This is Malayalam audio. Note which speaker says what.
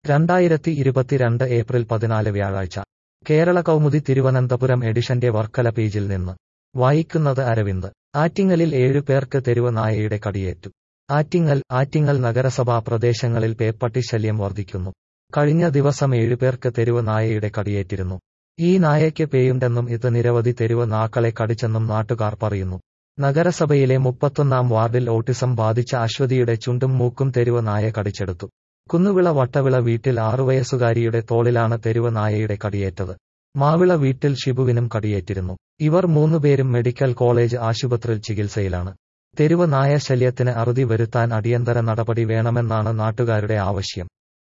Speaker 1: രണ്ടായിരത്തി ഇരുപത്തിരണ്ട് ഏപ്രിൽ പതിനാല് വ്യാഴാഴ്ച കേരള കൗമുദി തിരുവനന്തപുരം എഡിഷന്റെ വർക്കല പേജിൽ നിന്ന് വായിക്കുന്നത് അരവിന്ദ് ആറ്റിങ്ങലിൽ ഏഴു പേർക്ക് തെരുവ് നായയുടെ കടിയേറ്റു ആറ്റിങ്ങൽ ആറ്റിങ്ങൽ നഗരസഭാ പ്രദേശങ്ങളിൽ പേപ്പട്ടി ശല്യം വർദ്ധിക്കുന്നു കഴിഞ്ഞ ദിവസം ഏഴുപേർക്ക് തെരുവ് നായയുടെ കടിയേറ്റിരുന്നു ഈ നായയ്ക്ക് പേയുണ്ടെന്നും ഇത് നിരവധി തെരുവ് നാക്കളെ കടിച്ചെന്നും നാട്ടുകാർ പറയുന്നു നഗരസഭയിലെ മുപ്പത്തൊന്നാം വാർഡിൽ ഓട്ടിസം ബാധിച്ച അശ്വതിയുടെ ചുണ്ടും മൂക്കും തെരുവ് നായ കടിച്ചെടുത്തു കുന്നുവിള വട്ടവിള വീട്ടിൽ ആറുവയസ്സുകാരിയുടെ തോളിലാണ് തെരുവ് നായയുടെ കടിയേറ്റത് മാവിള വീട്ടിൽ ഷിബുവിനും കടിയേറ്റിരുന്നു ഇവർ മൂന്നുപേരും മെഡിക്കൽ കോളേജ് ആശുപത്രിയിൽ ചികിത്സയിലാണ് തെരുവ് നായ ശല്യത്തിന് അറുതി വരുത്താൻ അടിയന്തര നടപടി വേണമെന്നാണ് നാട്ടുകാരുടെ ആവശ്യം